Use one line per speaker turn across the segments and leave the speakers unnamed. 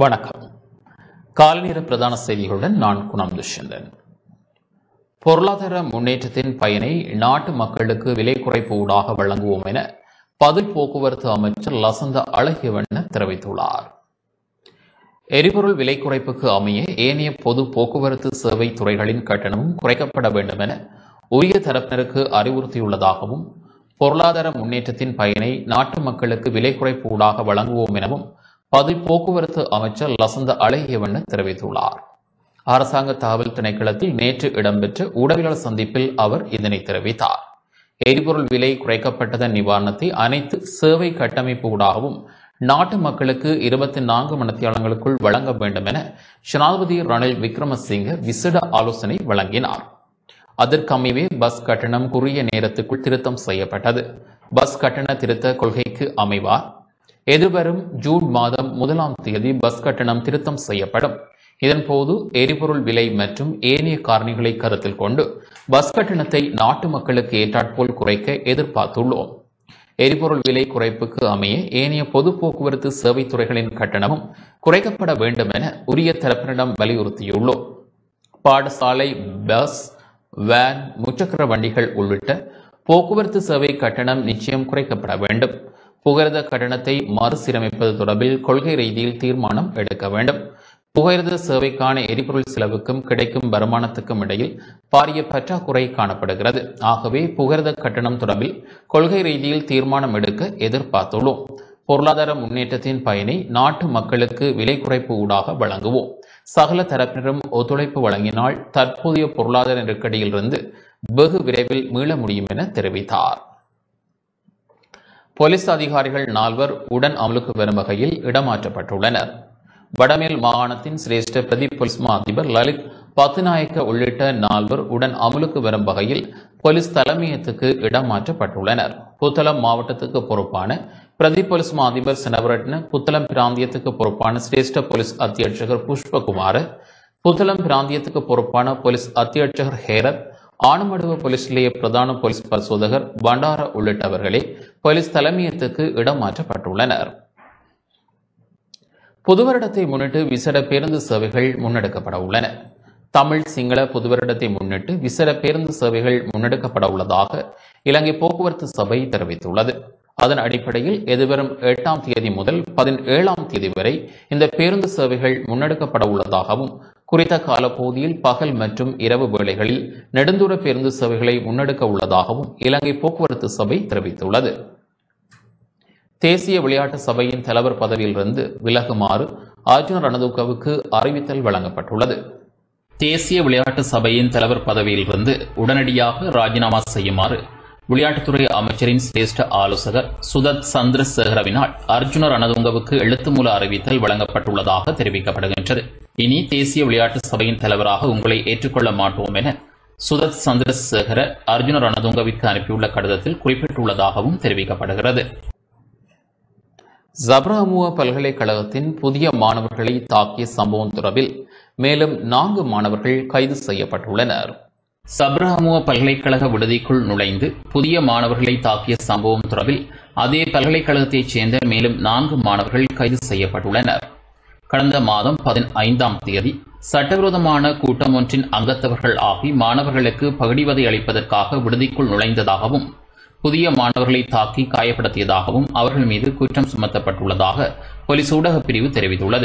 வணக்கம் காலநேர பிரதான செய்திகளுடன் நான் குணம் துஷ்யந்தன் பொருளாதார முன்னேற்றத்தின் பயனை நாட்டு மக்களுக்கு விலை குறைப்பு ஊடாக வழங்குவோம் என பதில் போக்குவரத்து அமைச்சர் லசந்த அழகியவண்ண தெரிவித்துள்ளார் எரிபொருள் விலை குறைப்புக்கு அமைய ஏனைய பொது போக்குவரத்து சேவை துறைகளின் கட்டணமும் குறைக்கப்பட வேண்டும் என உரிய தரப்பினருக்கு அறிவுறுத்தியுள்ளதாகவும் பொருளாதார முன்னேற்றத்தின் பயனை நாட்டு மக்களுக்கு விலை குறைப்பு ஊடாக வழங்குவோம் எனவும் பதில் போக்குவரத்து அமைச்சர் லசந்த அழகியவண்ண தெரிவித்துள்ளார் அரசாங்க தகவல் திணைக்களத்தில் நேற்று இடம்பெற்ற ஊடகவியலாளர் சந்திப்பில் அவர் இதனை தெரிவித்தார் எரிபொருள் விலை குறைக்கப்பட்டதன் நிவாரணத்தை அனைத்து சேவை கட்டமைப்பு ஊடாகவும் நாட்டு மக்களுக்கு இருபத்தி நான்கு மணித்தியாலங்களுக்குள் வழங்க வேண்டும் என ஜனாதிபதி ரணில் விக்ரமசிங்க விசேட ஆலோசனை வழங்கினார் அதற்கமைவே பஸ் கட்டணம் குறுகிய நேரத்துக்குள் திருத்தம் செய்யப்பட்டது பஸ் கட்டண திருத்த கொள்கைக்கு அமைவார் எதிர்வரும் ஜூன் மாதம் முதலாம் தேதி பஸ் கட்டணம் திருத்தம் செய்யப்படும் இதன்போது எரிபொருள் விலை மற்றும் ஏனைய காரணிகளை கருத்தில் கொண்டு பஸ் கட்டணத்தை நாட்டு மக்களுக்கு ஏற்றாற்போல் குறைக்க எதிர்பார்த்துள்ளோம் எரிபொருள் விலை குறைப்புக்கு அமைய ஏனைய பொது போக்குவரத்து சேவை துறைகளின் கட்டணமும் குறைக்கப்பட வேண்டும் என உரிய தரப்பினரிடம் வலியுறுத்தியுள்ளோம் பாடசாலை பஸ் வேன் முச்சக்கர வண்டிகள் உள்ளிட்ட போக்குவரத்து சேவை கட்டணம் நிச்சயம் குறைக்கப்பட வேண்டும் புகையிரத கட்டணத்தை மறுசீரமைப்பது தொடர்பில் கொள்கை ரீதியில் தீர்மானம் எடுக்க வேண்டும் புகையிரத சேவைக்கான எரிபொருள் செலவுக்கும் கிடைக்கும் வருமானத்துக்கும் இடையில் பாரிய பற்றாக்குறை காணப்படுகிறது ஆகவே புகையிரத கட்டணம் தொடர்பில் கொள்கை ரீதியில் தீர்மானம் எடுக்க எதிர்பார்த்துள்ளோம் பொருளாதார முன்னேற்றத்தின் பயனை நாட்டு மக்களுக்கு விலை குறைப்பு ஊடாக வழங்குவோம் சகல தரப்பினரும் ஒத்துழைப்பு வழங்கினால் தற்போதைய பொருளாதார நெருக்கடியிலிருந்து வெகு விரைவில் மீள முடியும் என தெரிவித்தார் போலீஸ் அதிகாரிகள் நால்வர் உடன் அமலுக்கு வரும் வகையில் இடமாற்றப்பட்டுள்ளனர் வடமேல் மாகாணத்தின் சிரேஷ்ட பிரதி போலீஸ் மா அதிபர் லலித் பத்துநாயக்க உள்ளிட்ட நால்வர் உடன் அமலுக்கு வரும் வகையில் போலீஸ் தலைமையகத்துக்கு இடமாற்றப்பட்டுள்ளனர் புத்தளம் மாவட்டத்துக்கு பொறுப்பான பிரதி போலீஸ் மா அதிபர் செனவரட்ன புத்தளம் பிராந்தியத்துக்கு பொறுப்பான சிரேஷ்ட போலீஸ் அத்தியட்சகர் புஷ்பகுமார் புத்தளம் பிராந்தியத்துக்கு பொறுப்பான போலீஸ் அத்தியட்சகர் ஹேரத் ஆணுமடுவ போலீஸ் நிலைய பிரதான போலீஸ் பரிசோதகர் பண்டார உள்ளிட்டவர்களே போலீஸ் தலைமையகத்துக்கு இடமாற்றப்பட்டுள்ளனர் புது வருடத்தை முன்னிட்டு விசேட பேருந்து சேவைகள் முன்னெடுக்கப்பட உள்ளன தமிழ் சிங்கள புது வருடத்தை முன்னிட்டு விசேட பேருந்து சேவைகள் முன்னெடுக்கப்பட உள்ளதாக இலங்கை போக்குவரத்து சபை தெரிவித்துள்ளது அதன் அடிப்படையில் எதிர்வரும் எட்டாம் தேதி முதல் பதினேழாம் தேதி வரை இந்த பேருந்து சேவைகள் முன்னெடுக்கப்பட உள்ளதாகவும் குறித்த காலப்பகுதியில் பகல் மற்றும் இரவு வேளைகளில் நெடுந்தூர பேருந்து சேவைகளை முன்னெடுக்க உள்ளதாகவும் இலங்கை போக்குவரத்து சபை தெரிவித்துள்ளது தேசிய விளையாட்டு சபையின் தலைவர் பதவியிலிருந்து விலகுமாறு அர்ஜுன ரணதுகவுக்கு அறிவித்தல் வழங்கப்பட்டுள்ளது தேசிய விளையாட்டு சபையின் தலைவர் பதவியிலிருந்து உடனடியாக ராஜினாமா செய்யுமாறு விளையாட்டுத்துறை அமைச்சரின் சிரேஷ்ட ஆலோசகர் சுதத் சந்திரசேகரவினால் அர்ஜுன ரணதுங்கவுக்கு எழுத்து மூல அறிவித்தல் வழங்கப்பட்டுள்ளதாக தெரிவிக்கப்படுகின்றது இனி தேசிய விளையாட்டு சபையின் தலைவராக உங்களை ஏற்றுக்கொள்ள மாட்டோம் என சுதத் சந்திரசேகர அர்ஜுன ரணதுங்கவிற்கு அனுப்பியுள்ள கடிதத்தில் குறிப்பிட்டுள்ளதாகவும் தெரிவிக்கப்படுகிறது ஜப்ராமுவ பல்கலைக்கழகத்தின் புதிய மாணவர்களை தாக்கிய சம்பவம் தொடர்பில் மேலும் நான்கு மாணவர்கள் கைது செய்யப்பட்டுள்ளனர் சப்ரஹமுவ பல்கலைக்கழக விடுதிக்குள் நுழைந்து புதிய மாணவர்களை தாக்கிய சம்பவம் தொடர்பில் அதே பல்கலைக்கழகத்தைச் சேர்ந்த மேலும் நான்கு மாணவர்கள் கைது செய்யப்பட்டுள்ளனர் கடந்த மாதம் பதினைந்தாம் தேதி சட்டவிரோதமான கூட்டம் ஒன்றின் அங்கத்தவர்கள் ஆகி மாணவர்களுக்கு பகுடிவதை அளிப்பதற்காக விடுதிக்குள் நுழைந்ததாகவும் புதிய மாணவர்களை தாக்கி காயப்படுத்தியதாகவும் அவர்கள் மீது குற்றம் சுமத்தப்பட்டுள்ளதாக போலீஸ் ஊடகப் பிரிவு தெரிவித்துள்ளது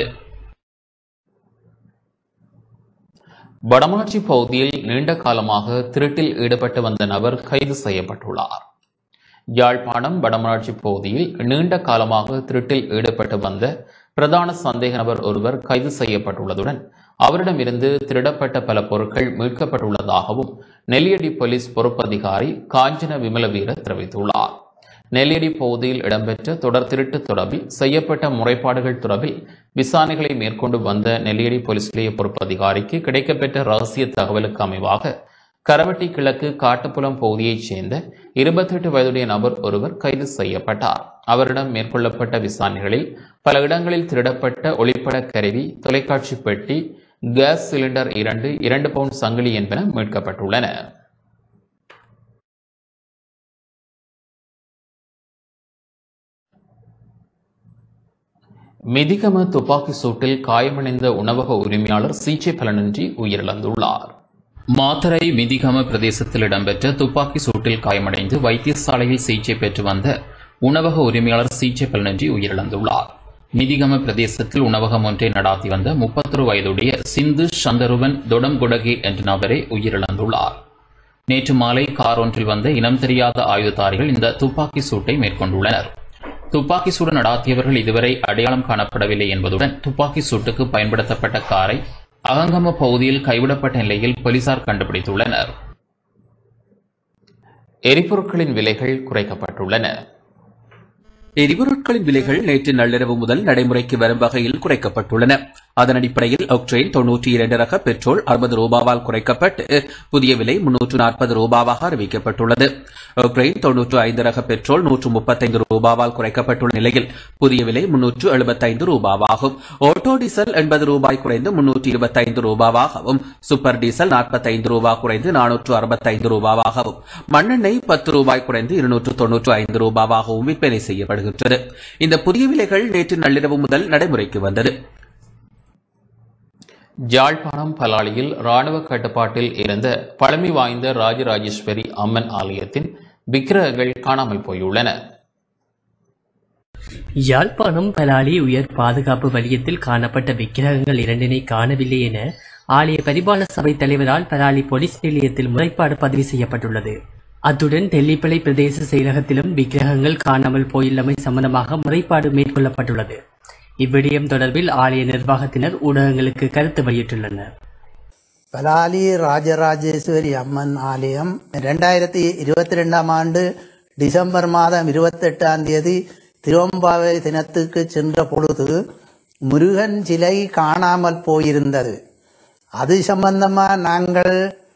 வடமாட்சி பகுதியில் நீண்ட காலமாக திருட்டில் ஈடுபட்டு வந்த நபர் கைது செய்யப்பட்டுள்ளார் யாழ்ப்பாணம் வடமராட்சி பகுதியில் நீண்ட காலமாக திருட்டில் ஈடுபட்டு வந்த பிரதான சந்தேக நபர் ஒருவர் கைது செய்யப்பட்டுள்ளதுடன் அவரிடமிருந்து திருடப்பட்ட பல பொருட்கள் மீட்கப்பட்டுள்ளதாகவும் நெல்லியடி போலீஸ் பொறுப்பதிகாரி காஞ்சன விமலவீர தெரிவித்துள்ளார் நெல்லியடி பகுதியில் இடம்பெற்ற தொடர் திருட்டு தொடர்பில் செய்யப்பட்ட முறைப்பாடுகள் தொடர்பில் விசாரணைகளை மேற்கொண்டு வந்த நெல்லியடி போலீஸ் நிலைய பொறுப்பதிகாரிக்கு கிடைக்கப்பெற்ற ரகசிய தகவலுக்கு அமைவாக கரவட்டி கிழக்கு காட்டுப்புலம் பகுதியைச் சேர்ந்த இருபத்தெட்டு வயதுடைய நபர் ஒருவர் கைது செய்யப்பட்டார் அவரிடம் மேற்கொள்ளப்பட்ட விசாரணைகளில் பல இடங்களில் திருடப்பட்ட ஒளிப்பட கருவி தொலைக்காட்சி பெட்டி கேஸ் சிலிண்டர் இரண்டு இரண்டு பவுண்ட் சங்கிலி என்பன மீட்கப்பட்டுள்ளன மிதிகம துப்பாக்கி சூட்டில் காயமடைந்த உணவக உரிமையாளர் சிகிச்சை பலனின்றி உயிரிழந்துள்ளார் மாத்தரை மிதிகம பிரதேசத்தில் இடம்பெற்ற துப்பாக்கி சூட்டில் காயமடைந்து வைத்தியசாலையில் சிகிச்சை பெற்று வந்த உணவக உரிமையாளர் சிகிச்சை பலனின்றி உயிரிழந்துள்ளார் மிதிகம பிரதேசத்தில் உணவகம் ஒன்றை நடாத்தி வந்த முப்பத்தொரு வயதுடைய சிந்து சந்தருவன் தொடம்குடகே என்ற நபரே உயிரிழந்துள்ளார் நேற்று மாலை கார் ஒன்றில் வந்த இனம் தெரியாத ஆயுததாரிகள் இந்த துப்பாக்கி சூட்டை மேற்கொண்டுள்ளனர் துப்பாக்கி சூடு நடாத்தியவர்கள் இதுவரை அடையாளம் காணப்படவில்லை என்பதுடன் துப்பாக்கி சூட்டுக்கு பயன்படுத்தப்பட்ட காரை அகங்கம பகுதியில் கைவிடப்பட்ட நிலையில் போலீசார் கண்டுபிடித்துள்ளனர் எரிபொருட்களின் விலைகள் குறைக்கப்பட்டுள்ளன
எரிபொருட்களின் விலைகள் நேற்று நள்ளிரவு முதல் நடைமுறைக்கு வரும் வகையில் குறைக்கப்பட்டுள்ளன அதன் அடிப்படையில் ஒக்ட்ரெயின் தொன்னூற்றி இரண்டு ரக பெட்ரோல் அறுபது ரூபாவால் குறைக்கப்பட்டு புதிய விலை முன்னூற்று நாற்பது ரூபாவாக அறிவிக்கப்பட்டுள்ளது ஒக்ட்ரெயின் தொன்னூற்று ஐந்து ரக பெட்ரோல் நூற்று முப்பத்தைந்து ரூபாவால் குறைக்கப்பட்டுள்ள நிலையில் புதிய விலை முன்னூற்று எழுபத்தைந்து ரூபாவாகும் ஓட்டோ டீசல் எண்பது ரூபாய் குறைந்து முன்னூற்று இருபத்தைந்து ரூபாவாகவும் சூப்பர் டீசல் நாற்பத்தைந்து ரூபாய் குறைந்து நானூற்று அறுபத்தைந்து ரூபாவாகவும் மண்ணெண்ணெய் பத்து ரூபாய் குறைந்து இருநூற்று தொன்னூற்று ஐந்து ரூபாவாகவும் விற்பனை செய்யப்படுகின்றது இந்த புதிய விலைகள் நேற்று நள்ளிரவு முதல் நடைமுறைக்கு வந்தது
ஜாழ்ப்பாணம் பலாலியில் ராணுவ கட்டுப்பாட்டில் இருந்த பழமை வாய்ந்த ராஜராஜேஸ்வரி அம்மன் ஆலயத்தின் விக்கிரகங்கள் காணாமல் போயுள்ளன
யாழ்ப்பாணம் பலாலி உயர் பாதுகாப்பு வலயத்தில் காணப்பட்ட விக்கிரகங்கள் இரண்டினை காணவில்லை என ஆலய பரிபாலன சபை தலைவரால் பலாலி போலீஸ் நிலையத்தில் முறைப்பாடு பதிவு செய்யப்பட்டுள்ளது அத்துடன் தெல்லிப்பளை பிரதேச செயலகத்திலும் விக்கிரகங்கள் காணாமல் போயுள்ளமை சம்பந்தமாக முறைப்பாடு மேற்கொள்ளப்பட்டுள்ளது இவ்விடயம் தொடர்பில் ஆலய நிர்வாகத்தினர் ஊடகங்களுக்கு கருத்து வெளியிட்டுள்ளனர்
பலாலி ராஜராஜேஸ்வரி அம்மன் ஆலயம் ரெண்டாயிரத்தி இருபத்தி ரெண்டாம் ஆண்டு டிசம்பர் மாதம் இருபத்தெட்டாம் தேதி திருவம்பாவை தினத்துக்கு சென்ற பொழுது முருகன் சிலை காணாமல் போயிருந்தது அது சம்பந்தமாக நாங்கள்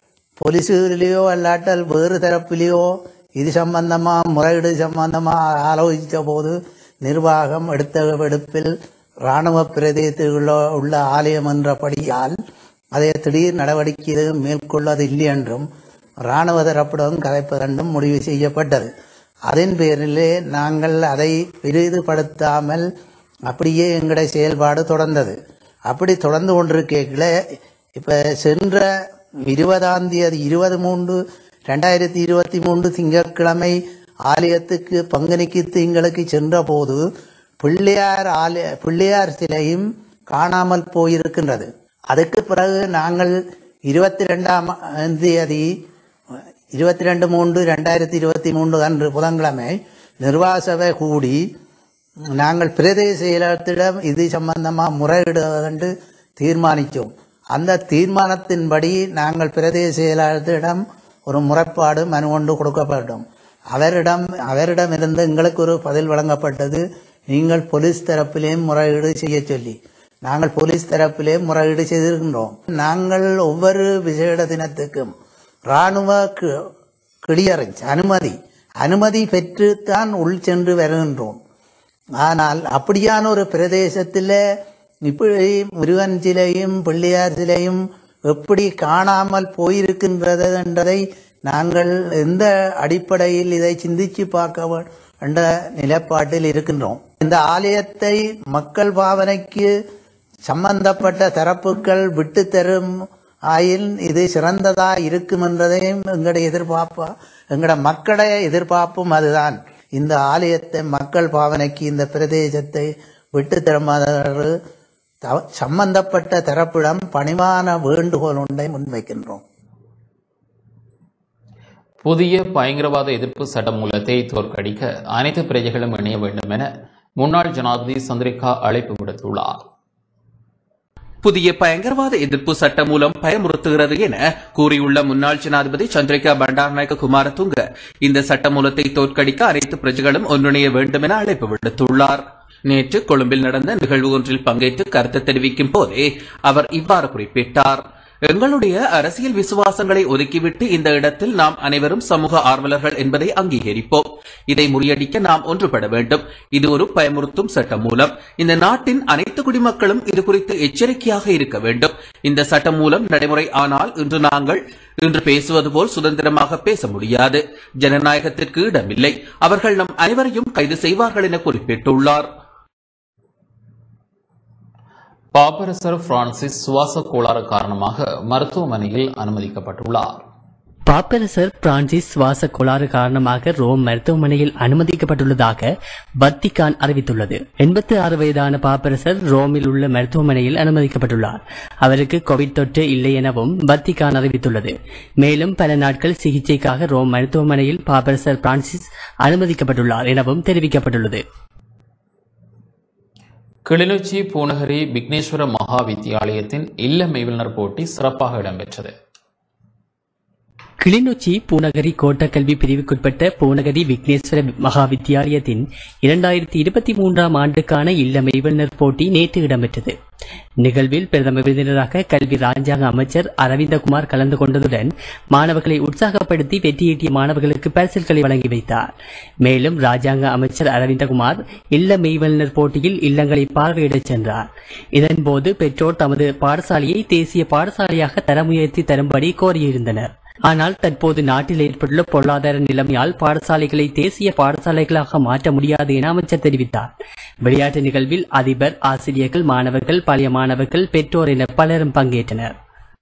போலீஸுலேயோ அல்லாட்டல் வேறு தரப்பிலேயோ இது சம்பந்தமாக முறையீடு சம்பந்தமாக ஆலோசித்த போது நிர்வாகம் எடுத்த எடுப்பில் இராணுவ பிரதேசத்தில் உள்ள உள்ள ஆலயம் என்றபடியால் அதை திடீர் நடவடிக்கை எதுவும் மேற்கொள்வது இல்லை என்றும் இராணுவ தரப்புடன் கதைப்பதென்றும் முடிவு செய்யப்பட்டது அதன் பேரிலே நாங்கள் அதை விரிதுபடுத்தாமல் அப்படியே எங்களுடைய செயல்பாடு தொடர்ந்தது அப்படி தொடர்ந்து கொண்டிருக்கல இப்போ சென்ற இருபதாம் தேதி இருபது மூன்று ரெண்டாயிரத்தி இருபத்தி மூன்று திங்கட்கிழமை ஆலயத்துக்கு பங்குனிக்கு திங்களுக்கு சென்ற போது பிள்ளையார் ஆலய பிள்ளையார் சிலையும் காணாமல் போயிருக்கின்றது அதுக்கு பிறகு நாங்கள் இருபத்தி ரெண்டாம் தேதி இருபத்தி ரெண்டு மூன்று ரெண்டாயிரத்தி இருபத்தி மூன்று அன்று புதன்கிழமை நிர்வாக சபை கூடி நாங்கள் பிரதேச செயலகத்திடம் இது சம்பந்தமாக முறையிடுவதென்று தீர்மானித்தோம் அந்த தீர்மானத்தின்படி நாங்கள் பிரதேச செயலாளரிடம் ஒரு முறைப்பாடு மனு கொண்டு கொடுக்கப்பட்டோம் அவரிடம் அவரிடமிருந்து எங்களுக்கு ஒரு பதில் வழங்கப்பட்டது நீங்கள் போலீஸ் தரப்பிலேயும் முறையீடு செய்ய சொல்லி நாங்கள் போலீஸ் தரப்பிலே முறையீடு செய்திருக்கின்றோம் நாங்கள் ஒவ்வொரு விசேட தினத்துக்கும் இராணுவ கிளியரன்ஸ் அனுமதி அனுமதி பெற்றுத்தான் உள் சென்று வருகின்றோம் ஆனால் அப்படியான ஒரு பிரதேசத்தில் இப்படி முருகன் சிலையும் பிள்ளையார் சிலையும் எப்படி காணாமல் போயிருக்கின்றது என்றதை நாங்கள் எந்த அடிப்படையில் இதை சிந்திச்சு பார்க்க என்ற நிலைப்பாட்டில் இருக்கின்றோம் இந்த ஆலயத்தை மக்கள் பாவனைக்கு சம்பந்தப்பட்ட தரப்புகள் விட்டு தரும் ஆயில் இது சிறந்ததா இருக்கும் என்றதையும் எங்களுடைய எதிர்பார்ப்பா எங்களோட மக்களுடைய எதிர்பார்ப்பும் அதுதான் இந்த ஆலயத்தை மக்கள் பாவனைக்கு இந்த பிரதேசத்தை விட்டு தருமாறு சம்பந்தப்பட்ட தரப்பிடம் பணிவான வேண்டுகோள் ஒன்றை முன்வைக்கின்றோம்
புதிய பயங்கரவாத எதிர்ப்பு சட்டமூலத்தை தோற்கடிக்க அனைத்து பிரஜைகளும் இணைய வேண்டும் என முன்னாள் ஜனாதிபதி சந்திரிகா அழைப்பு விடுத்துள்ளார்
புதிய பயங்கரவாத எதிர்ப்பு சட்டம் மூலம் பயமுறுத்துகிறது என கூறியுள்ள முன்னாள் ஜனாதிபதி சந்திரிகா பண்டாரநாயக்க குமாரதுங்க இந்த சட்டமூலத்தை தோற்கடிக்க அனைத்து பிரஜைகளும் ஒன்றிணைய வேண்டும் என அழைப்பு விடுத்துள்ளார் நேற்று கொழும்பில் நடந்த நிகழ்வு ஒன்றில் பங்கேற்று கருத்து தெரிவிக்கும் போதே அவர் இவ்வாறு குறிப்பிட்டார் எங்களுடைய அரசியல் விசுவாசங்களை ஒதுக்கிவிட்டு இந்த இடத்தில் நாம் அனைவரும் சமூக ஆர்வலர்கள் என்பதை அங்கீகரிப்போம் இதை முறியடிக்க நாம் ஒன்றுபட வேண்டும் இது ஒரு பயமுறுத்தும் சட்டம் மூலம் இந்த நாட்டின் அனைத்து குடிமக்களும் இது குறித்து எச்சரிக்கையாக இருக்க வேண்டும் இந்த சட்டம் மூலம் நடைமுறை ஆனால் இன்று நாங்கள் இன்று பேசுவது போல் சுதந்திரமாக பேச முடியாது ஜனநாயகத்திற்கு இடமில்லை அவர்கள் நம் அனைவரையும் கைது செய்வார்கள் என குறிப்பிட்டுள்ளார்
பாப்பரசர் பிரான்சிஸ் சுவாச கோளாறு காரணமாக மருத்துவமனையில் அனுமதிக்கப்பட்டுள்ளார்
பாப்பரசர் பிரான்சிஸ் சுவாச கோளாறு காரணமாக ரோம் மருத்துவமனையில் அனுமதிக்கப்பட்டுள்ளதாக வத்திகான் அறிவித்துள்ளது எண்பத்தி ஆறு வயதான பாப்பரசர் ரோமில் உள்ள மருத்துவமனையில் அனுமதிக்கப்பட்டுள்ளார் அவருக்கு கோவிட் தொற்று இல்லை எனவும் வத்திகான் அறிவித்துள்ளது மேலும் பல நாட்கள் சிகிச்சைக்காக ரோம் மருத்துவமனையில் பாப்பரசர் பிரான்சிஸ் அனுமதிக்கப்பட்டுள்ளார் எனவும் தெரிவிக்கப்பட்டுள்ளது
கிளிநொச்சி பூநகரி விக்னேஸ்வர மகா வித்தியாலயத்தின் இல்ல மெய்வினர் போட்டி சிறப்பாக இடம்பெற்றது
கிளிநொச்சி பூநகரி கோட்டக்கல்வி பிரிவுக்குட்பட்ட பூநகரி விக்னேஸ்வர மகா வித்தியாலயத்தின் இரண்டாயிரத்தி இருபத்தி மூன்றாம் ஆண்டுக்கான இல்ல மெய்வண்ணர் போட்டி நேற்று இடம்பெற்றது நிகழ்வில் பிரதம விருந்தினராக கல்வி ராஜாங்க அமைச்சர் அரவிந்தகுமார் கலந்து கொண்டதுடன் மாணவர்களை உற்சாகப்படுத்தி வெற்றியீட்டிய மாணவர்களுக்கு பரிசில்களை வழங்கி வைத்தார் மேலும் ராஜாங்க அமைச்சர் அரவிந்தகுமார் இல்ல மெய்வண்ணர் போட்டியில் இல்லங்களை பார்வையிடச் சென்றார் இதன்போது பெற்றோர் தமது பாடசாலையை தேசிய பாடசாலையாக தரம் உயர்த்தி தரும்படி கோரியிருந்தனர் ஆனால் தற்போது நாட்டில் ஏற்பட்டுள்ள பொருளாதார நிலைமையால் பாடசாலைகளை தேசிய பாடசாலைகளாக மாற்ற முடியாது என அமைச்சர் தெரிவித்தார் விளையாட்டு நிகழ்வில் அதிபர் ஆசிரியர்கள் மாணவர்கள் பழைய மாணவர்கள் பெற்றோர் என பலரும் பங்கேற்றனர்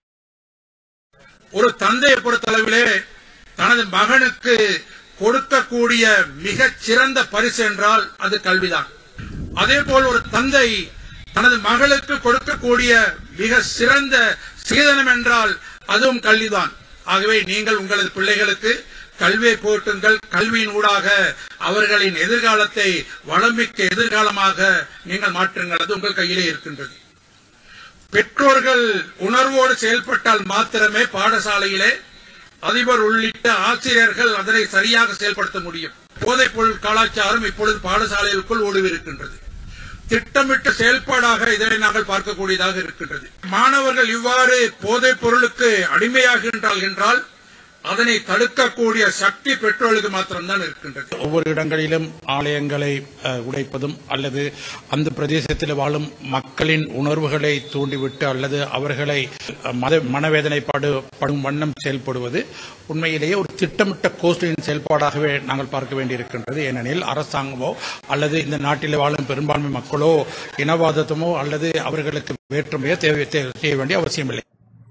ஒரு தந்தையை பொறுத்தளவிலே தனது மகனுக்கு கொடுக்கக்கூடிய மிகச் சிறந்த பரிசு என்றால் அது கல்விதான் அதே போல் ஒரு தந்தை தனது மகளுக்கு கொடுக்கக்கூடிய மிக சிறந்த சீதனம் என்றால் அதுவும் கல்விதான் ஆகவே நீங்கள் உங்களது பிள்ளைகளுக்கு கல்வியை போட்டுங்கள் கல்வியின் ஊடாக அவர்களின் எதிர்காலத்தை வளமிக்க எதிர்காலமாக நீங்கள் மாற்றுங்கள் அது உங்கள் கையிலே இருக்கின்றது பெற்றோர்கள் உணர்வோடு செயல்பட்டால் மாத்திரமே பாடசாலையிலே அதிபர் உள்ளிட்ட ஆசிரியர்கள் அதனை சரியாக செயல்படுத்த முடியும் போதைப் பொருள் கலாச்சாரம் இப்பொழுது பாடசாலைகளுக்குள் ஊடுருவிருக்கின்றது திட்டமிட்ட செயல்பாடாக இதனை நாங்கள் பார்க்கக்கூடியதாக இருக்கின்றது மாணவர்கள் இவ்வாறு போதைப் பொருளுக்கு அடிமையாகின்றால் என்றால் அதனை தடுக்கக்கூடிய சக்தி பெற்றோர்களுக்கு மாத்திரம்தான் இருக்கின்றது
ஒவ்வொரு இடங்களிலும் ஆலயங்களை அஹ், உடைப்பதும் அல்லது அந்த பிரதேசத்தில் வாழும் மக்களின் உணர்வுகளை தூண்டிவிட்டு அல்லது அவர்களை அஹ், மத மனவேதனைப்பாடு படும் வண்ணம் செயல்படுவது உண்மையிலேயே ஒரு திட்டமிட்ட கோஷ்டியின் செயல்பாடாகவே நாங்கள் பார்க்க வேண்டியிருக்கின்றது ஏனெனில் அரசாங்கமோ அல்லது இந்த நாட்டில் வாழும் பெரும்பான்மை மக்களோ இனவாதத்தமோ அல்லது அவர்களுக்கு வேற்றுமையோ தேவை தே- செய்ய வேண்டிய அவசியமில்லை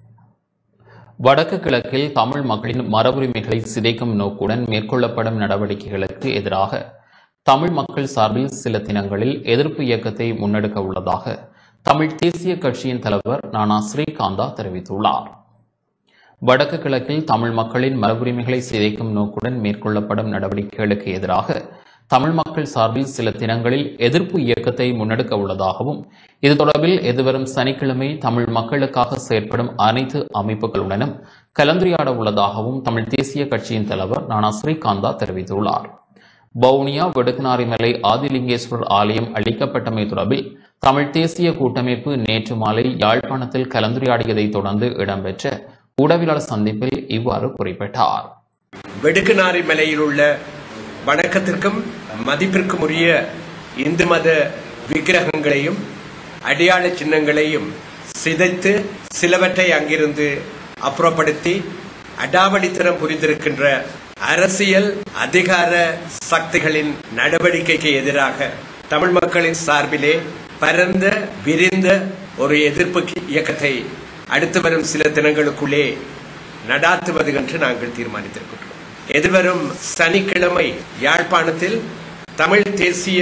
வடக்கு கிழக்கில் தமிழ் மக்களின் மரபுரிமைகளை சிதைக்கும் நோக்குடன் மேற்கொள்ளப்படும் நடவடிக்கைகளுக்கு எதிராக தமிழ் மக்கள் சார்பில் சில தினங்களில் எதிர்ப்பு இயக்கத்தை முன்னெடுக்க உள்ளதாக தமிழ் தேசிய கட்சியின் தலைவர் நானா ஸ்ரீகாந்தா தெரிவித்துள்ளார் வடக்கு கிழக்கில் தமிழ் மக்களின் மரபுரிமைகளை சிதைக்கும் நோக்குடன் மேற்கொள்ளப்படும் நடவடிக்கைகளுக்கு எதிராக தமிழ் மக்கள் சார்பில் சில தினங்களில் எதிர்ப்பு இயக்கத்தை முன்னெடுக்க உள்ளதாகவும் இது தொடர்பில் எதிர்வரும் சனிக்கிழமை தமிழ் மக்களுக்காக செயற்படும் அனைத்து அமைப்புகளுடனும் கலந்துரையாட உள்ளதாகவும் தமிழ் தேசிய கட்சியின் தலைவர் நானா ஸ்ரீகாந்தா தெரிவித்துள்ளார் வவுனியா வெடுக்குநாரிமலை ஆதிலிங்கேஸ்வரர் ஆலயம் அளிக்கப்பட்டமை தொடர்பில் தமிழ் தேசிய கூட்டமைப்பு நேற்று மாலை யாழ்ப்பாணத்தில் கலந்துரையாடியதைத் தொடர்ந்து இடம்பெற்ற ஊடகவியலாளர் சந்திப்பில் இவ்வாறு குறிப்பிட்டார்
வெடுக்குநாரி மலையில் உள்ள வணக்கத்திற்கும் மதிப்பிற்கும் உரிய இந்து மத விக்கிரகங்களையும் அடையாள சின்னங்களையும் சிதைத்து சிலவற்றை அங்கிருந்து அப்புறப்படுத்தி அடாவடித்தனம் புரிந்திருக்கின்ற அரசியல் அதிகார சக்திகளின் நடவடிக்கைக்கு எதிராக தமிழ் மக்களின் சார்பிலே பரந்த விரிந்த ஒரு எதிர்ப்பு இயக்கத்தை அடுத்து வரும் சில தினங்களுக்குள்ளே நடாத்துவது என்று நாங்கள் தீர்மானித்திருக்கின்றோம் எதிர்வரும் சனிக்கிழமை யாழ்ப்பாணத்தில் தமிழ் தேசிய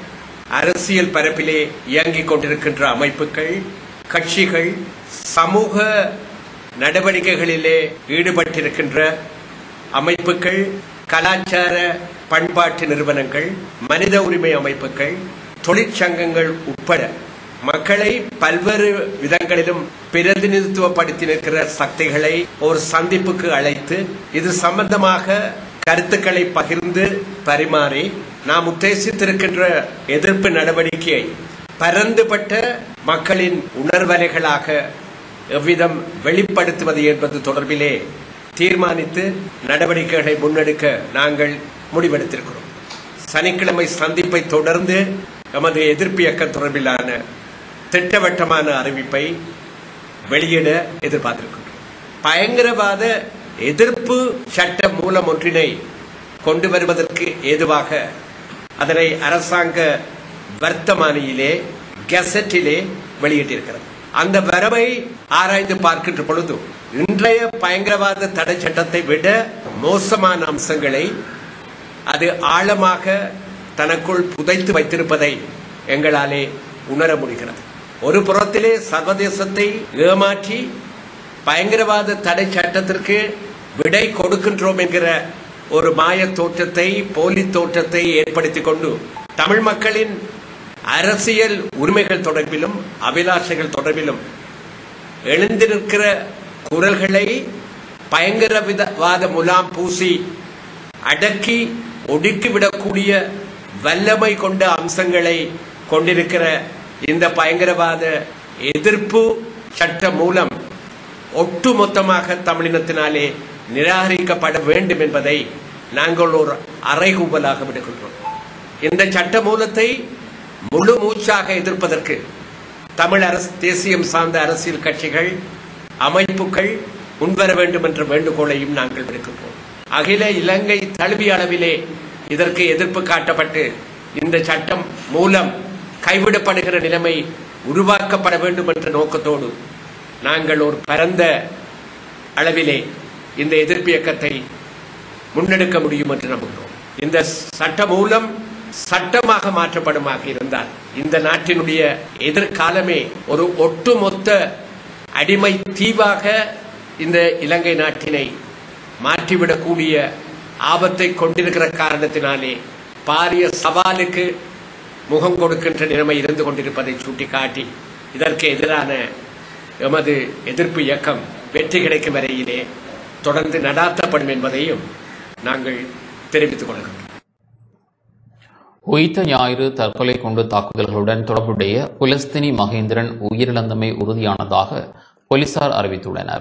அரசியல் பரப்பிலே இயங்கிக் கொண்டிருக்கின்ற அமைப்புகள் கட்சிகள் சமூக நடவடிக்கைகளிலே ஈடுபட்டிருக்கின்ற அமைப்புகள் கலாச்சார பண்பாட்டு நிறுவனங்கள் மனித உரிமை அமைப்புகள் தொழிற்சங்கங்கள் உட்பட மக்களை பல்வேறு விதங்களிலும் பிரதிநிதித்துவப்படுத்தி நிற்கிற சக்திகளை ஒரு சந்திப்புக்கு அழைத்து இது சம்பந்தமாக கருத்துக்களை பகிர்ந்து பரிமாறி நாம் உத்தேசித்திருக்கின்ற எதிர்ப்பு நடவடிக்கையை பரந்துபட்ட மக்களின் உணர்வலைகளாக எவ்விதம் வெளிப்படுத்துவது என்பது தொடர்பிலே தீர்மானித்து நடவடிக்கைகளை முன்னெடுக்க நாங்கள் முடிவெடுத்திருக்கிறோம் சனிக்கிழமை சந்திப்பை தொடர்ந்து எமது எதிர்ப்பு இயக்கம் தொடர்பிலான திட்டவட்டமான அறிவிப்பை வெளியிட எதிர்பார்த்திருக்கின்றோம் பயங்கரவாத எதிர்ப்பு சட்ட மூலம் ஒன்றினை கொண்டு வருவதற்கு ஏதுவாக அதனை அரசாங்க வர்த்தமானியிலே கெசட்டிலே வெளியிட்டிருக்கிறது அந்த வரவை ஆராய்ந்து பார்க்கின்ற பொழுது இன்றைய பயங்கரவாத தடை சட்டத்தை விட மோசமான அம்சங்களை அது ஆழமாக தனக்குள் புதைத்து வைத்திருப்பதை எங்களாலே உணர முடிகிறது ஒரு புறத்திலே சர்வதேசத்தை ஏமாற்றி பயங்கரவாத தடை சட்டத்திற்கு விடை கொடுக்கின்றோம் என்கிற ஒரு மாய தோற்றத்தை போலி தோற்றத்தை ஏற்படுத்திக் கொண்டு தமிழ் மக்களின் அரசியல் உரிமைகள் தொடர்பிலும் அபிலாஷைகள் தொடர்பிலும் எழுந்திருக்கிற குரல்களை பயங்கரவாத முலாம் பூசி அடக்கி ஒடுக்கிவிடக்கூடிய வல்லமை கொண்ட அம்சங்களை கொண்டிருக்கிற இந்த பயங்கரவாத எதிர்ப்பு சட்டம் மூலம் ஒட்டுமொத்தமாக தமிழினத்தினாலே நிராகரிக்கப்பட வேண்டும் என்பதை நாங்கள் ஒரு அறைகூவலாக விடுகின்றோம் இந்த சட்ட மூலத்தை முழு மூச்சாக எதிர்ப்பதற்கு தமிழ் அரசு தேசியம் சார்ந்த அரசியல் கட்சிகள் அமைப்புகள் முன்வர வேண்டும் என்ற வேண்டுகோளையும் நாங்கள் விடுக்கின்றோம் அகில இலங்கை தழுவிய அளவிலே இதற்கு எதிர்ப்பு காட்டப்பட்டு இந்த சட்டம் மூலம் கைவிடப்படுகிற நிலைமை உருவாக்கப்பட வேண்டும் என்ற நோக்கத்தோடு நாங்கள் ஒரு பரந்த அளவிலே இந்த எதிர்ப்பு இயக்கத்தை முன்னெடுக்க முடியும் என்று நம்புகிறோம் இந்த சட்ட மூலம் சட்டமாக மாற்றப்படுமாக இருந்தால் இந்த நாட்டினுடைய எதிர்காலமே ஒரு ஒட்டுமொத்த அடிமை தீவாக இந்த இலங்கை நாட்டினை மாற்றிவிடக்கூடிய ஆபத்தை கொண்டிருக்கிற காரணத்தினாலே பாரிய சவாலுக்கு முகம் கொடுக்கின்ற நிலைமை இருந்து கொண்டிருப்பதை சுட்டிக்காட்டி இதற்கு எதிரான எமது எதிர்ப்பு இயக்கம் வெற்றி கிடைக்கும் வரையிலே தொடர்ந்து நடாத்தப்படும் என்பதையும் நாங்கள் தெரிவித்துக் கொள்கிறோம்
உயிர்த்த ஞாயிறு தற்கொலை குண்டு தாக்குதல்களுடன் தொடர்புடைய புலஸ்தினி மகேந்திரன் உயிரிழந்தமை உறுதியானதாக போலீசார் அறிவித்துள்ளனர்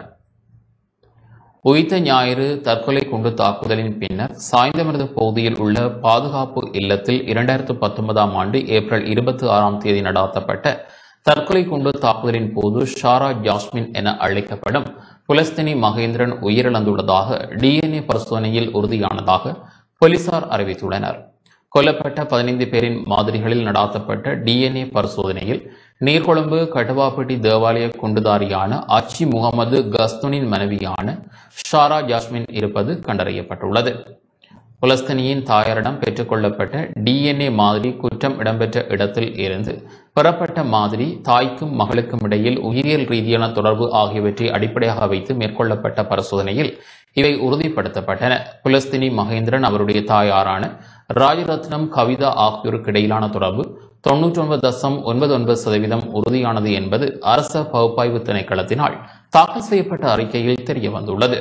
உயிர்த்த ஞாயிறு தற்கொலை குண்டு தாக்குதலின் பின்னர் சாய்ந்தமருது பகுதியில் உள்ள பாதுகாப்பு இல்லத்தில் இரண்டாயிரத்து பத்தொன்பதாம் ஆண்டு ஏப்ரல் இருபத்தி ஆறாம் தேதி நடாத்தப்பட்ட தற்கொலை குண்டு தாக்குதலின் போது ஷாரா ஜாஸ்மின் என அழைக்கப்படும் புலஸ்தினி மகேந்திரன் உயிரிழந்துள்ளதாக டிஎன்ஏ பரிசோதனையில் உறுதியானதாக போலீசார் அறிவித்துள்ளனர் கொல்லப்பட்ட பதினைந்து பேரின் மாதிரிகளில் நடாத்தப்பட்ட டிஎன்ஏ பரிசோதனையில் நீர்கொழும்பு கட்டுவாப்பட்டி தேவாலய குண்டுதாரியான அச்சி முகமது கஸ்துனின் மனைவியான ஷாரா ஜாஸ்மின் இருப்பது கண்டறியப்பட்டுள்ளது புலஸ்தனியின் தாயாரிடம் பெற்றுக்கொள்ளப்பட்ட டிஎன்ஏ மாதிரி குற்றம் இடம்பெற்ற இடத்தில் இருந்து பெறப்பட்ட மாதிரி தாய்க்கும் மகளுக்கும் இடையில் உயிரியல் ரீதியான தொடர்பு ஆகியவற்றை அடிப்படையாக வைத்து மேற்கொள்ளப்பட்ட பரிசோதனையில் இவை உறுதிப்படுத்தப்பட்டன புலஸ்தினி மகேந்திரன் அவருடைய தாயாரான ராஜரத்னம் கவிதா ஆகியோருக்கு இடையிலான தொடர்பு தொன்னூற்றி ஒன்பது தசம் ஒன்பது ஒன்பது சதவீதம் உறுதியானது என்பது அரச பகுப்பாய்வு திணைக்களத்தினால் தாக்கல் செய்யப்பட்ட அறிக்கையில் தெரிய வந்துள்ளது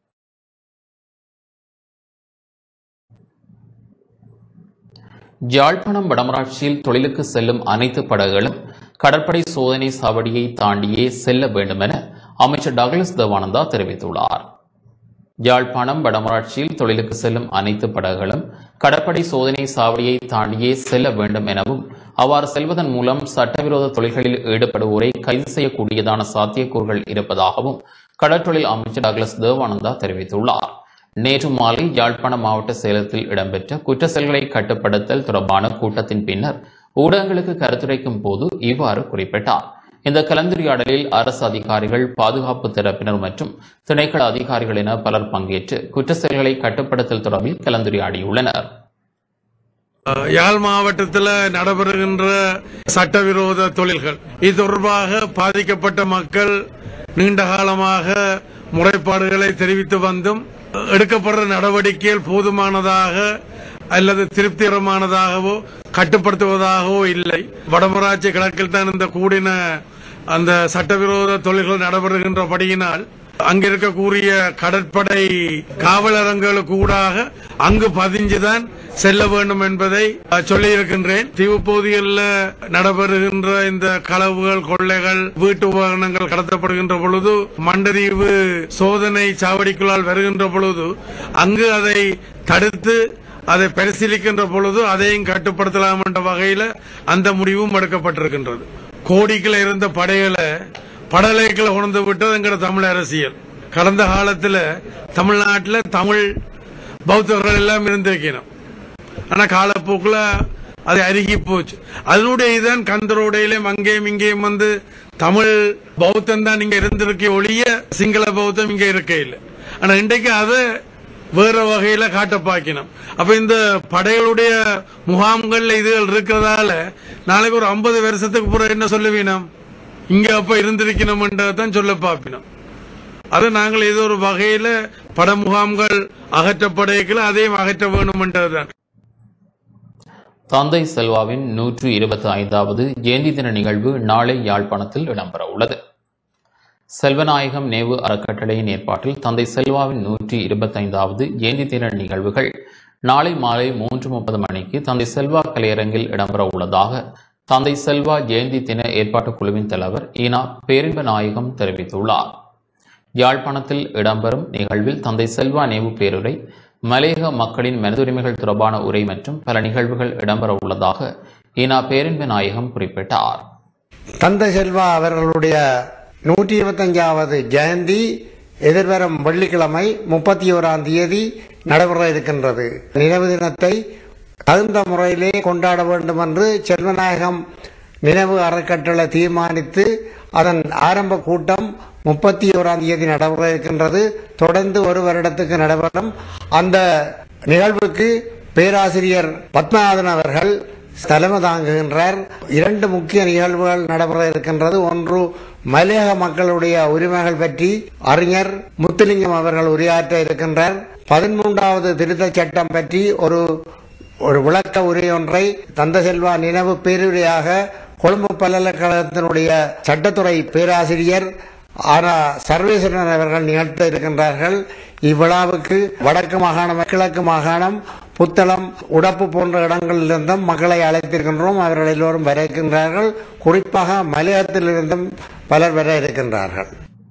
யாழ்ப்பாணம் வடமராட்சியில் தொழிலுக்கு செல்லும் அனைத்து படகுகளும் கடற்படை சோதனை சாவடியை தாண்டியே செல்ல வேண்டும் என அமைச்சர் டக்ளஸ் தேவானந்தா தெரிவித்துள்ளார் யாழ்ப்பாணம் வடமராட்சியில் தொழிலுக்கு செல்லும் அனைத்து படகுகளும் கடற்படை சோதனை சாவடியை தாண்டியே செல்ல வேண்டும் எனவும் அவ்வாறு செல்வதன் மூலம் சட்டவிரோத தொழில்களில் ஈடுபடுவோரை கைது செய்யக்கூடியதான சாத்தியக்கூறுகள் இருப்பதாகவும் கடற்றொழில் அமைச்சர் டக்ளஸ் தேவானந்தா தெரிவித்துள்ளார் நேற்று மாலை யாழ்ப்பாணம் மாவட்ட சேலத்தில் இடம்பெற்ற குற்ற செயல்களை கட்டுப்படுத்தல் தொடர்பான கூட்டத்தின் பின்னர் ஊடகங்களுக்கு கருத்துரைக்கும் போது இவ்வாறு குறிப்பிட்டார் இந்த கலந்துரையாடலில் அரசு அதிகாரிகள் பாதுகாப்பு தரப்பினர் மற்றும் திணைக்கள அதிகாரிகள் என பலர் பங்கேற்று குற்ற செயல்களை கட்டுப்படுத்தல் தொடர்பில் கலந்துரையாடியுள்ளனர்
யாழ் மாவட்டத்தில் நடைபெறுகின்ற சட்டவிரோத தொழில்கள் இது தொடர்பாக பாதிக்கப்பட்ட மக்கள் நீண்ட காலமாக முறைப்பாடுகளை தெரிவித்து வந்தும் எடுக்கப்படுற நடவடிக்கைகள் போதுமானதாக அல்லது திருப்திகரமானதாகவோ கட்டுப்படுத்துவதாகவோ இல்லை வடமராட்சி கிழக்கில் தான் இந்த கூடின அந்த சட்டவிரோத தொழில்கள் நடைபெறுகின்றபடியினால் அங்க இருக்கக்கூடிய கடற்படை காவலரங்களுக்கு ஊடாக அங்கு பதிஞ்சுதான் செல்ல வேண்டும் என்பதை சொல்லி இருக்கின்றேன் தீவு பகுதிகளில் நடைபெறுகின்ற இந்த களவுகள் கொள்ளைகள் வீட்டு உபகரணங்கள் கடத்தப்படுகின்ற பொழுது மண்டதீவு சோதனை சாவடிக்குள்ளால் வருகின்ற பொழுது அங்கு அதை தடுத்து அதை பரிசீலிக்கின்ற பொழுது அதையும் கட்டுப்படுத்தலாம் என்ற வகையில் அந்த முடிவும் எடுக்கப்பட்டிருக்கின்றது கோடிக்குள்ள இருந்த படைகளை படலைகளை உணர்ந்து விட்டது எங்கிற தமிழ் அரசியல் கடந்த காலத்தில் தமிழ்நாட்டில் தமிழ் பௌத்தர்கள் எல்லாம் இருந்திருக்கணும் ஆனால் காலப்போக்கில் அது அருகி போச்சு அதனுடைய இதுதான் கந்தரோடையிலும் அங்கேயும் இங்கேயும் வந்து தமிழ் பௌத்தம் தான் இங்க இருந்திருக்க ஒழிய சிங்கள பௌத்தம் இங்க இருக்க இல்லை ஆனா இன்றைக்கு அதை வேற வகையில காட்ட பாக்கணும் அப்ப இந்த படைகளுடைய முகாம்கள்ல இதுகள் இருக்கிறதால நாளைக்கு ஒரு ஐம்பது வருஷத்துக்கு பிறகு என்ன சொல்லுவீனம் இங்க அப்ப இருந்திருக்கணும்ன்றதான் சொல்ல பாப்பினோம் அது நாங்கள் ஏதோ ஒரு வகையில பட முகாம்கள் அகற்றப்படையக்கல அதையும் அகற்ற வேணும்ன்றதுதான்
தந்தை செல்வாவின் நூற்று இருபத்தி ஐந்தாவது ஜெயந்தி தின நிகழ்வு நாளை யாழ்ப்பாணத்தில் இடம்பெற உள்ளது செல்வநாயகம் நேவு அறக்கட்டளையின் ஏற்பாட்டில் தந்தை செல்வாவின் நூற்றி இருபத்தைந்தாவது ஜெயந்தி தின நிகழ்வுகள் நாளை மாலை மூன்று முப்பது மணிக்கு தந்தை செல்வா கலையரங்கில் இடம்பெற உள்ளதாக தந்தை செல்வா ஜெயந்தி தின ஏற்பாட்டுக் குழுவின் தலைவர் ஈனா பேரின்ப நாயகம் தெரிவித்துள்ளார் யாழ்ப்பாணத்தில் இடம்பெறும் நிகழ்வில் தந்தை செல்வா நேவு பேருரை மலையக மக்களின் மனிதுரிமைகள் தொடர்பான உரை மற்றும் பல நிகழ்வுகள் இடம்பெற உள்ளதாக ஈனா பேரின்ப நாயகம் குறிப்பிட்டார்
தந்தை செல்வா அவர்களுடைய நூற்றி இருபத்தஞ்சாவது ஜெயந்தி எதிர்வரும் வெள்ளிக்கிழமை முப்பத்தி ஓராம் தேதி நடைபெற இருக்கின்றது நினைவு தினத்தை தகுந்த முறையிலே கொண்டாட வேண்டும் என்று செல்வநாயகம் நினைவு அறக்கட்டளை தீர்மானித்து அதன் ஆரம்ப கூட்டம் முப்பத்தி ஓராம் தேதி நடைபெற இருக்கின்றது தொடர்ந்து ஒரு வருடத்துக்கு நடைபெறும் அந்த நிகழ்வுக்கு பேராசிரியர் பத்மநாதன் அவர்கள் தலைமை தாங்குகின்றார் இரண்டு முக்கிய நிகழ்வுகள் நடைபெற இருக்கின்றது ஒன்று மலையக மக்களுடைய உரிமைகள் பற்றி அறிஞர் முத்துலிங்கம் அவர்கள் உரையாற்ற இருக்கின்றார் பதிமூன்றாவது திருத்தச் சட்டம் பற்றி ஒரு ஒரு விளக்க உரையொன்றை தந்த செல்வா நினைவு பேருரையாக கொழும்பு பல்கலைக்கழகத்தினுடைய சட்டத்துறை பேராசிரியர் ஆனா சர்வேஸ்வரன் அவர்கள் நிகழ்த்த இருக்கின்றார்கள் இவ்விழாவுக்கு வடக்கு மாகாணம் கிழக்கு மாகாணம் புத்தளம் உடப்பு போன்ற இடங்களிலிருந்தும் மக்களை அழைத்திருக்கின்றோம் அவர்கள் எல்லோரும் வர இருக்கின்றார்கள் குறிப்பாக மலையகத்திலிருந்தும் பலர் வர இருக்கின்றார்கள்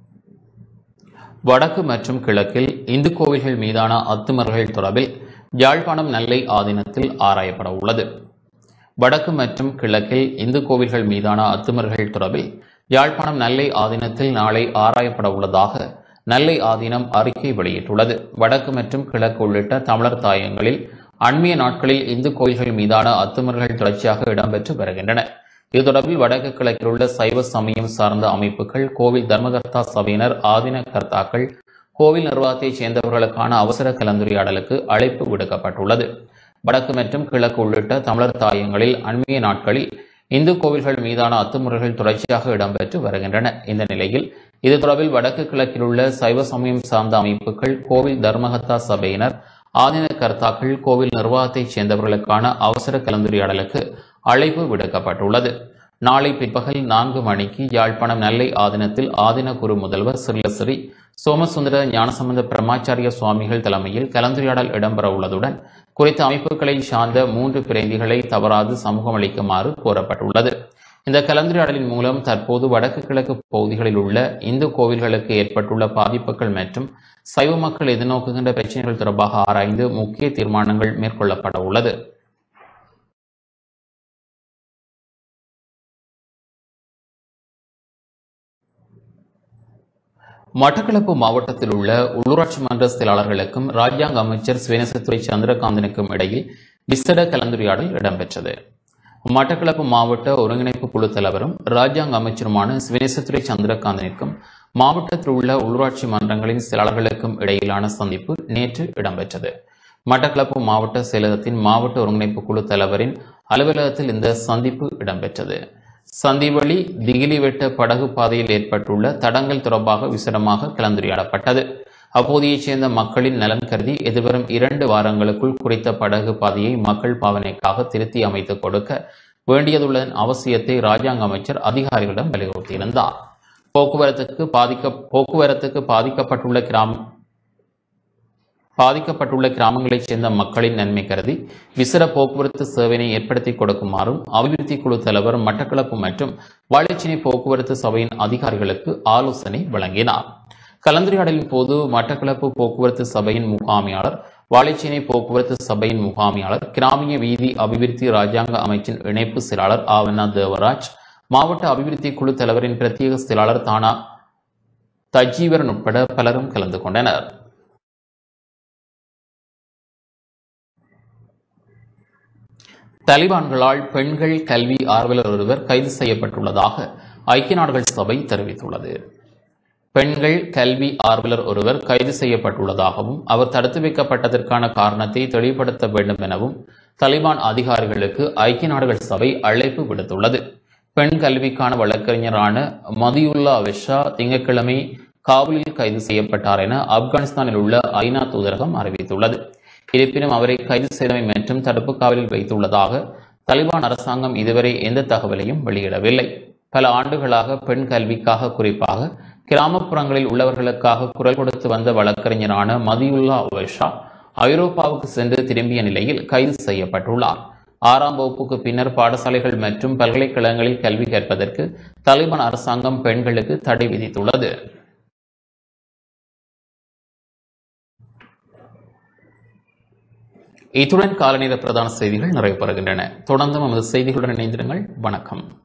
வடக்கு மற்றும் கிழக்கில் இந்து கோவில்கள் மீதான அத்துமர்கள் தொடர்பில் யாழ்ப்பாணம் நெல்லை ஆதீனத்தில் ஆராயப்பட உள்ளது வடக்கு மற்றும் கிழக்கில் இந்து கோவில்கள் மீதான அத்துமர்கள் தொடர்பில் யாழ்ப்பாணம் நெல்லை ஆதீனத்தில் நாளை ஆராயப்பட உள்ளதாக நெல்லை ஆதீனம் அறிக்கை வெளியிட்டுள்ளது வடக்கு மற்றும் கிழக்கு உள்ளிட்ட தமிழர் தாயங்களில் அண்மைய நாட்களில் இந்து கோயில்கள் மீதான அத்துமர்கள் தொடர்ச்சியாக இடம்பெற்று வருகின்றன இது தொடர்பில் வடக்கு கிழக்கில் உள்ள சைவ சமயம் சார்ந்த அமைப்புகள் கோவில் தர்மகர்த்தா சபையினர் ஆதீன கர்த்தாக்கள் கோவில் நிர்வாகத்தைச் சேர்ந்தவர்களுக்கான அவசர கலந்துரையாடலுக்கு அழைப்பு விடுக்கப்பட்டுள்ளது வடக்கு மற்றும் கிழக்கு உள்ளிட்ட தமிழர் தாயங்களில் அண்மைய நாட்களில் இந்து கோவில்கள் மீதான அத்துமுறைகள் தொடர்ச்சியாக இடம்பெற்று வருகின்றன இந்த நிலையில் இது தொடர்பில் வடக்கு கிழக்கில் உள்ள சைவ சமயம் சார்ந்த அமைப்புகள் கோவில் தர்மகத்தா சபையினர் ஆதீன கர்த்தாக்கள் கோவில் நிர்வாகத்தைச் சேர்ந்தவர்களுக்கான அவசர கலந்துரையாடலுக்கு அழைப்பு விடுக்கப்பட்டுள்ளது நாளை பிற்பகல் நான்கு மணிக்கு யாழ்ப்பாணம் நெல்லை ஆதீனத்தில் ஆதீன குரு முதல்வர் சிறிலசிறி சோமசுந்தர ஞானசம்பந்த பிரம்மாச்சாரிய சுவாமிகள் தலைமையில் கலந்துரையாடல் இடம்பெற உள்ளதுடன் குறித்த அமைப்புகளை சார்ந்த மூன்று பிரதிகளை தவறாது சமூகம் அளிக்குமாறு கோரப்பட்டுள்ளது இந்த கலந்துரையாடலின் மூலம் தற்போது வடக்கு கிழக்கு பகுதிகளில் உள்ள இந்து கோவில்களுக்கு ஏற்பட்டுள்ள பாதிப்புகள் மற்றும் சைவ மக்கள் எதிர்நோக்குகின்ற பிரச்சனைகள் தொடர்பாக ஆராய்ந்து முக்கிய தீர்மானங்கள் மேற்கொள்ளப்பட உள்ளது மட்டக்களப்பு மாவட்டத்தில் உள்ள உள்ளூராட்சி மன்ற செயலாளர்களுக்கும் ராஜ்யாங்க அமைச்சர் சுவேனசத்துறை சந்திரகாந்தனுக்கும் இடையில் விசேட கலந்துரையாடல் இடம்பெற்றது மட்டக்களப்பு மாவட்ட ஒருங்கிணைப்பு குழு தலைவரும் ராஜ்யாங்க அமைச்சருமான சுவேனசத்துறை சந்திரகாந்தனுக்கும் மாவட்டத்தில் உள்ள உள்ளூராட்சி மன்றங்களின் செயலாளர்களுக்கும் இடையிலான சந்திப்பு நேற்று இடம்பெற்றது மட்டக்களப்பு மாவட்ட செயலகத்தின் மாவட்ட ஒருங்கிணைப்பு குழு தலைவரின் அலுவலகத்தில் இந்த சந்திப்பு இடம்பெற்றது சந்திவழி திகிலிவெட்ட படகு பாதையில் ஏற்பட்டுள்ள தடங்கள் தொடர்பாக விசரமாக கலந்துரையாடப்பட்டது அப்போதையைச் சேர்ந்த மக்களின் நலன் கருதி எதிர்வரும் இரண்டு வாரங்களுக்குள் குறித்த படகு பாதையை மக்கள் பாவனைக்காக திருத்தி அமைத்துக் கொடுக்க வேண்டியதுள்ளதன் அவசியத்தை ராஜாங்க அமைச்சர் அதிகாரிகளிடம் வலியுறுத்தியிருந்தார் போக்குவரத்துக்கு பாதிக்க போக்குவரத்துக்கு பாதிக்கப்பட்டுள்ள கிராம பாதிக்கப்பட்டுள்ள கிராமங்களைச் சேர்ந்த மக்களின் நன்மை கருதி விசர போக்குவரத்து சேவையை ஏற்படுத்தி கொடுக்குமாறும் அபிவிருத்தி குழு தலைவர் மட்டக்களப்பு மற்றும் வாழைச்சினை போக்குவரத்து சபையின் அதிகாரிகளுக்கு ஆலோசனை வழங்கினார் கலந்துரையாடலின் போது மட்டக்களப்பு போக்குவரத்து சபையின் முகாமியாளர் வாழைச்சினை போக்குவரத்து சபையின் முகாமியாளர் கிராமிய வீதி அபிவிருத்தி ராஜாங்க அமைச்சின் இணைப்பு செயலாளர் ஆவண்ணா தேவராஜ் மாவட்ட அபிவிருத்தி குழு தலைவரின் பிரத்யேக செயலாளர் தானா தஜீவரன் உட்பட பலரும் கலந்து கொண்டனர் தலிபான்களால் பெண்கள் கல்வி ஆர்வலர் ஒருவர் கைது செய்யப்பட்டுள்ளதாக ஐக்கிய நாடுகள் சபை தெரிவித்துள்ளது பெண்கள் கல்வி ஆர்வலர் ஒருவர் கைது செய்யப்பட்டுள்ளதாகவும் அவர் தடுத்து வைக்கப்பட்டதற்கான காரணத்தை தெளிவுபடுத்த வேண்டும் எனவும் தலிபான் அதிகாரிகளுக்கு ஐக்கிய நாடுகள் சபை அழைப்பு விடுத்துள்ளது பெண் கல்விக்கான வழக்கறிஞரான மதியுல்லா விஷா திங்கட்கிழமை காபூலில் கைது செய்யப்பட்டார் என ஆப்கானிஸ்தானில் உள்ள ஐநா தூதரகம் அறிவித்துள்ளது இருப்பினும் அவரை கைது செய்தமை மற்றும் தடுப்பு காவலில் வைத்துள்ளதாக தலிபான் அரசாங்கம் இதுவரை எந்த தகவலையும் வெளியிடவில்லை பல ஆண்டுகளாக பெண் கல்விக்காக குறிப்பாக கிராமப்புறங்களில் உள்ளவர்களுக்காக குரல் கொடுத்து வந்த வழக்கறிஞரான மதியுல்லா ஒய்ஷா ஐரோப்பாவுக்கு சென்று திரும்பிய நிலையில் கைது செய்யப்பட்டுள்ளார் ஆறாம் வகுப்புக்கு பின்னர் பாடசாலைகள் மற்றும் பல்கலைக்கழகங்களில் கல்வி கற்பதற்கு தலிபான் அரசாங்கம் பெண்களுக்கு தடை விதித்துள்ளது இத்துடன் காலநேர பிரதான செய்திகள் நிறைவு பெறுகின்றன தொடர்ந்து நமது செய்திகளுடன் இணைந்திருங்கள் வணக்கம்